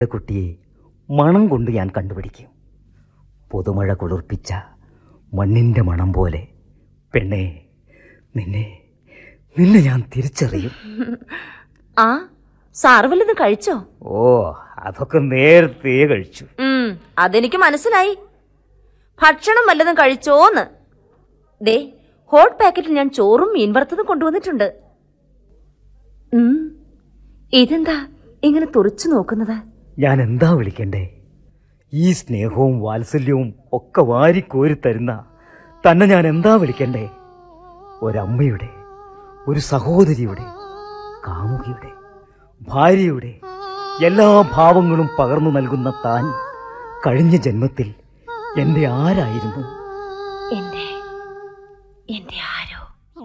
കുട്ടിയെ മണം കൊണ്ട് ഞാൻ കണ്ടുപിടിക്കും പുതുമഴ കുളിർപ്പിച്ച മണ്ണിന്റെ മണം പോലെ പെണ്ണെ നിന്നെ നിന്നെ ഞാൻ തിരിച്ചറിയും ആ സാറ് വല്ലതും കഴിച്ചോ ഓ അതൊക്കെ നേരത്തെ കഴിച്ചു ഉം അതെനിക്ക് മനസ്സിലായി ഭക്ഷണം വല്ലതും കഴിച്ചോന്ന് ദേ ഹോട്ട് പാക്കറ്റിൽ ഞാൻ ചോറും മീൻ വറുത്തതും കൊണ്ടുവന്നിട്ടുണ്ട് ഉം ഇതെന്താ ഇങ്ങനെ തുറച്ചു നോക്കുന്നത് ഞാൻ എന്താ വിളിക്കണ്ടേ ഈ സ്നേഹവും വാത്സല്യവും ഒക്കെ വാരിക്കോരി തരുന്ന തന്നെ ഞാൻ എന്താ വിളിക്കണ്ടേ ഒരമ്മയുടെ ഒരു സഹോദരിയുടെ കാമുകിയുടെ ഭാര്യയുടെ എല്ലാ ഭാവങ്ങളും പകർന്നു നൽകുന്ന താൻ കഴിഞ്ഞ ജന്മത്തിൽ എന്റെ ആരായിരുന്നു എന്റെ എന്റെ ആര്